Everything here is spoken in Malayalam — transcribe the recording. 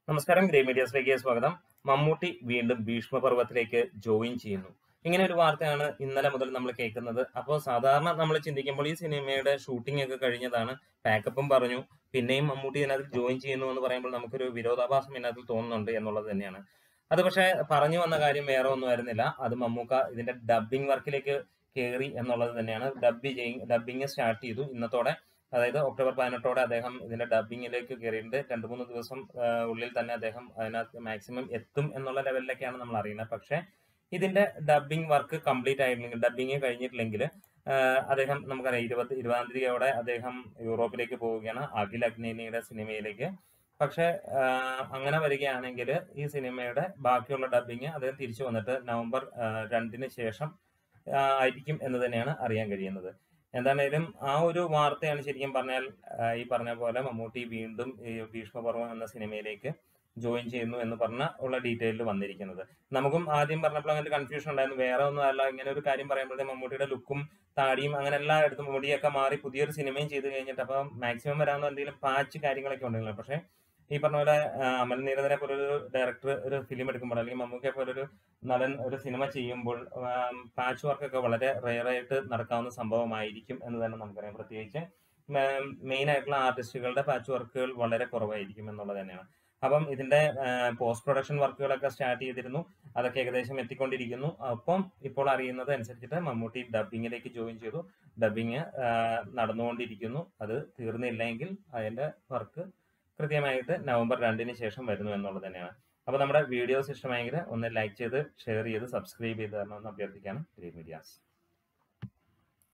നമസ്കാരം ഗ്രേ മീഡിയസിലേക്ക് സ്വാഗതം മമ്മൂട്ടി വീണ്ടും ഭീഷ്മപർവത്തിലേക്ക് ജോയിൻ ചെയ്യുന്നു ഇങ്ങനെ ഒരു വാർത്തയാണ് ഇന്നലെ മുതൽ നമ്മൾ കേൾക്കുന്നത് അപ്പോൾ സാധാരണ നമ്മൾ ചിന്തിക്കുമ്പോൾ ഈ സിനിമയുടെ ഷൂട്ടിംഗ് ഒക്കെ കഴിഞ്ഞതാണ് പാക്കപ്പും പറഞ്ഞു പിന്നെയും മമ്മൂട്ടി ഇതിനകത്ത് ജോയിൻ ചെയ്യുന്നു എന്ന് പറയുമ്പോൾ നമുക്കൊരു വിരോധാഭാസം ഇതിനകത്ത് തോന്നുന്നുണ്ട് എന്നുള്ളത് തന്നെയാണ് അത് പക്ഷേ പറഞ്ഞു വന്ന കാര്യം വേറെ ഒന്നും ആയിരുന്നില്ല അത് മമ്മൂക്ക ഇതിന്റെ ഡബിംഗ് വർക്കിലേക്ക് കയറി എന്നുള്ളത് തന്നെയാണ് ഡബ് ചെയ്യും ഡബിങ് സ്റ്റാർട്ട് ചെയ്തു ഇന്നത്തോടെ അതായത് ഒക്ടോബർ പതിനെട്ടോടെ അദ്ദേഹം ഇതിന്റെ ഡബിങ്ങിലേക്ക് കയറിയിട്ടുണ്ട് രണ്ട് മൂന്ന് ദിവസം ആ, ഉള്ളിൽ തന്നെ അദ്ദേഹം അതിനകത്ത് മാക്സിമം എത്തും എന്നുള്ള ലെവലിലൊക്കെയാണ് നമ്മൾ അറിയുന്നത് പക്ഷേ ഇതിന്റെ ഡബിംഗ് വർക്ക് കംപ്ലീറ്റ് ആയില്ലെങ്കിൽ ഡബിങ് കഴിഞ്ഞിട്ടില്ലെങ്കിൽ ആ, അദ്ദേഹം നമുക്കറിയാം ഇരുപത് ഇരുപതാം തീയതിയോടെ അദ്ദേഹം യൂറോപ്പിലേക്ക് പോവുകയാണ് അഖിൽ അഗ്നേനിയുടെ സിനിമയിലേക്ക് പക്ഷെ അങ്ങനെ വരികയാണെങ്കിൽ ഈ സിനിമയുടെ ബാക്കിയുള്ള ഡബിങ് അദ്ദേഹം തിരിച്ചു വന്നിട്ട് നവംബർ ആ, രണ്ടിന് ശേഷം ആ, ആയിരിക്കും എന്ന് തന്നെയാണ് അറിയാൻ കഴിയുന്നത് എന്താണേലും ആ ഒരു വാർത്തയാണ് ശരിക്കും പറഞ്ഞാൽ ആ, ഈ പറഞ്ഞ പോലെ മമ്മൂട്ടി വീണ്ടും ഈ ഭീഷ്മപർവം എന്ന സിനിമയിലേക്ക് ജോയിൻ ചെയ്യുന്നു എന്ന് പറഞ്ഞ ഉള്ള ഡീറ്റെയിലിൽ വന്നിരിക്കുന്നത് നമുക്കും ആദ്യം പറഞ്ഞപ്പോൾ അങ്ങനെ കൺഫ്യൂഷൻ ഉണ്ടായിരുന്നു വേറെ ഒന്നും അല്ല ഇങ്ങനെ ഒരു കാര്യം പറയുമ്പോഴത്തെ മമ്മൂട്ടിയുടെ ലുക്കും താടിയും അങ്ങനെ എല്ലായിടത്തും മുടിയൊക്കെ മാറി പുതിയൊരു സിനിമയും ചെയ്ത് കഴിഞ്ഞിട്ട് അപ്പൊ മാക്സിമം വരാവുന്ന എന്തെങ്കിലും പാച്ച് കാര്യങ്ങളൊക്കെ ഉണ്ടെങ്കിലും പക്ഷേ ഈ പറഞ്ഞ പോലെ ആ, അമൽ നീരദിനെ പോലൊരു ഡയറക്ടർ ഒരു ഫിലിം എടുക്കുമ്പോൾ അല്ലെങ്കിൽ മമ്മൂക്കയെ പോലൊരു നടൻ ഒരു സിനിമ ചെയ്യുമ്പോൾ പാച്ച് വർക്കൊക്കെ വളരെ റെയർ ആയിട്ട് നടക്കാവുന്ന സംഭവമായിരിക്കും എന്ന് തന്നെ നമുക്കറിയാം പ്രത്യേകിച്ച് മെയിൻ ആയിട്ടുള്ള ആർട്ടിസ്റ്റുകളുടെ പാച്ച് വർക്കുകൾ വളരെ കുറവായിരിക്കും എന്നുള്ളത് തന്നെയാണ് അപ്പം ഇതിന്റെ പോസ്റ്റ് പ്രൊഡക്ഷൻ വർക്കുകളൊക്കെ സ്റ്റാർട്ട് ചെയ്തിരുന്നു അതൊക്കെ ഏകദേശം എത്തിക്കൊണ്ടിരിക്കുന്നു അപ്പം ഇപ്പോൾ അറിയുന്നത് അനുസരിച്ചിട്ട് മമ്മൂട്ടി ഡബിങ്ങിലേക്ക് ജോയിൻ ചെയ്തു ഡബിങ് നടന്നുകൊണ്ടിരിക്കുന്നു അത് തീർന്നില്ലെങ്കിൽ അതിന്റെ വർക്ക് കൃത്യമായിട്ട് നവംബർ രണ്ടിന് ശേഷം വരുന്നു എന്നുള്ളത് തന്നെയാണ് അപ്പോൾ നമ്മുടെ വീഡിയോസ് ഇഷ്ടമായെങ്കിൽ ഒന്ന് ലൈക്ക് ചെയ്ത് ഷെയർ ചെയ്ത് സബ്സ്ക്രൈബ് ചെയ്ത് തരണമെന്ന് അഭ്യർത്ഥിക്കാണ് ഗ്രീൻ മീഡിയാസ്